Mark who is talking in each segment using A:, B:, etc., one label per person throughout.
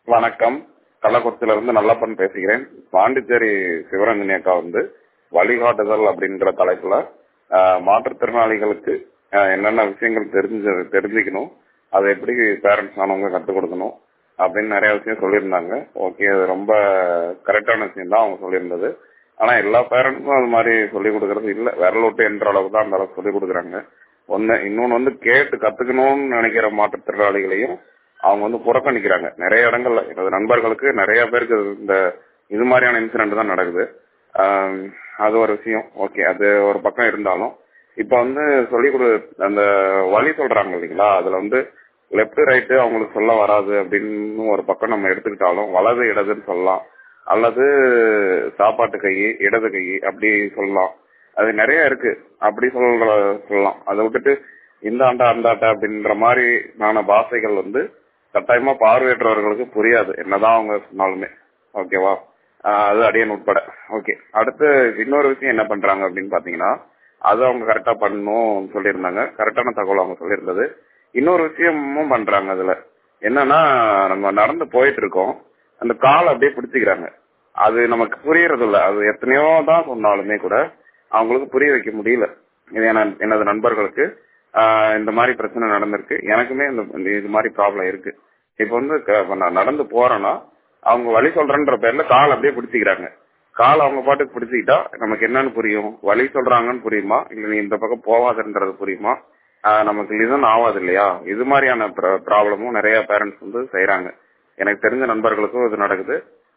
A: வணக்கம் கள்ளக்குறிச்சியில இருந்து நல்லப்பன் பேசுகிறேன் பாண்டிச்சேரி சிவரஞ்சனி அக்கா வந்து வழிகாட்டுதல் அப்படின்ற தலைப்புல ஆஹ், மாற்றுத்திறனாளிகளுக்கு ஆஹ், என்னென்ன விஷயங்கள் தெரிஞ்சு தெரிஞ்சுக்கணும் அதை எப்படி பேரண்ட்ஸ் ஆனவங்க கற்றுக் கொடுக்கணும் அப்படின்னு நிறைய விஷயம் சொல்லியிருந்தாங்க ஓகே அது ரொம்ப கரெக்டான விஷயம் தான் அவங்க சொல்லியிருந்தது ஆனா எல்லா பேரண்ட்ஸும் அது மாதிரி சொல்லிக் கொடுக்கறது இல்ல விரல் விட்டு என்ற அளவுக்கு தான் அந்த அளவுக்கு சொல்லிக் கொடுக்குறாங்க ஒண்ணு இன்னொன்னு வந்து கேட்டு கத்துக்கணும்னு நினைக்கிற மாற்றுத்திறனாளிகளையும் அவங்க வந்து புறக்கணிக்கிறாங்க நிறைய இடங்கள்ல எனது நண்பர்களுக்கு நிறைய பேருக்கு இந்த இது மாதிரியான இன்சிடென்ட் தான் நடக்குது ஆஹ் அது ஒரு விஷயம் ஓகே அது ஒரு பக்கம் இருந்தாலும் இப்ப வந்து சொல்லிக் கொடு அந்த வழி சொல்றாங்க இல்லைங்களா அதுல வந்து லெப்ட் ரைட்டு அவங்களுக்கு சொல்ல வராது அப்படின்னு ஒரு பக்கம் நம்ம எடுத்துக்கிட்டாலும் வலது இடதுன்னு சொல்லலாம் அல்லது சாப்பாட்டு கை இடது கை அப்படி சொல்லலாம் அது நிறைய இருக்கு அப்படி சொல்ல சொல்லலாம் அதை விட்டுட்டு இந்த ஆண்டா அந்த ஆண்டா அப்படின்ற மாதிரி நான பாஷைகள் வந்து கட்டாயமா பார்வையற்றவர்களுக்கு புரியாது என்னதான் அவங்க சொன்னாலுமே ஓகேவா ஆஹ் அது அடியன் உட்பட ஓகே அடுத்து இன்னொரு விஷயம் என்ன பண்றாங்க அப்படின்னு பாத்தீங்கன்னா அது அவங்க கரெக்டா பண்ணணும் சொல்லியிருந்தாங்க கரெக்டான தகவல் அவங்க சொல்லியிருந்தது இன்னொரு விஷயமும் பண்றாங்க அதுல என்னன்னா நம்ம நடந்து போயிட்டு இருக்கோம் அந்த காலை அப்படியே பிடிச்சிக்கிறாங்க அது நமக்கு புரியறது இல்ல அது எத்தனையோ தான் சொன்னாலுமே கூட அவங்களுக்கு புரிய வைக்க முடியல இது என- எனது நண்பர்களுக்கு ஆஹ் இந்த மாதிரி பிரச்சனை நடந்திருக்கு எனக்குமே இந்த இந்த இது மாதிரி ப்ராப்ளம் இருக்கு இப்ப வந்து க- இப்ப நான் நடந்து போறேன்னா அவங்க வழி சொல்றேன்ற பேர்ல கால் அப்படியே பிடிச்சிக்கிறாங்க கால் அவங்க பாட்டுக்கு பிடிச்சிக்கிட்டா நமக்கு என்னன்னு புரியும் வழி சொல்றாங்கன்னு புரியுமா இல்ல நீ இந்த பக்கம் போவாதுன்றது புரியுமா ஆஹ் நமக்கு லிசன் ஆகாது இல்லையா இது மாதிரியான ப்ராப்ளமும் நிறைய பேரண்ட்ஸ் வந்து செய்யறாங்க எனக்கு தெரிஞ்ச நண்பர்களுக்கும் இது நடக்குது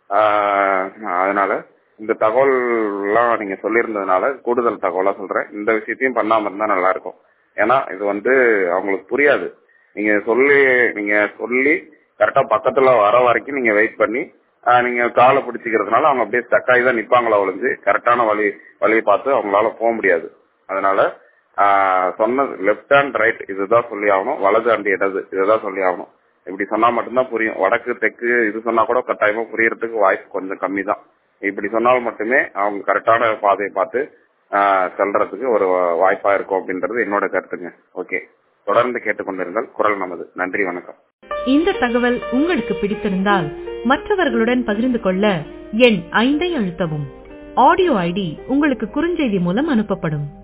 A: ஆஹ் அதனால இந்த தகவல் எல்லாம் நீங்க சொல்லியிருந்ததுனால கூடுதல் தகவலா சொல்றேன் இந்த விஷயத்தையும் பண்ணாம இருந்தா நல்லா இருக்கும் ஏன்னா இது வந்து அவங்களுக்கு புரியாது நீங்க சொல்லி நீங்க சொல்லி கரெக்டா பக்கத்துல வர வரைக்கும் நீங்க வெயிட் பண்ணி ஆஹ் நீங்க காலை பிடிச்சிக்கிறதுனால அவங்க அப்படியே ஸ்டக் ஆகி தான் நிப்பாங்களா ஒழிஞ்சு கரெக்டான வழி வழியை பார்த்து அவங்களால போக முடியாது அதனால ஆஹ் சொன்னது லெஃப்ட் ஹேண்ட் ரைட் இதுதான் சொல்லி ஆகணும் வலது அண்ட் இடது இதுதான் சொல்லி ஆகணும் இப்படி சொன்னா மட்டும்தான் புரியும் வடக்கு தெற்கு இது சொன்னா கூட கட்டாயமா புரியறதுக்கு வாய்ப்பு கொஞ்சம் கம்மி தான் இப்படி சொன்னால் மட்டுமே அவங்க கரெக்டான பாதையை பார்த்து ஆஹ் செல்றதுக்கு ஒரு வாய்ப்பா இருக்கும் அப்படின்றது என்னோட கருத்துங்க ஓகே தொடர்ந்து கேட்டுக்கொண்டிருங்கள் குரல் நமது நன்றி வணக்கம்
B: இந்த தகவல் உங்களுக்கு பிடித்திருந்தால் மற்றவர்களுடன் பகிர்ந்து கொள்ள எண் ஐந்தை அழுத்தவும் ஆடியோ ஐடி உங்களுக்கு குறுஞ்செய்தி மூலம் அனுப்பப்படும்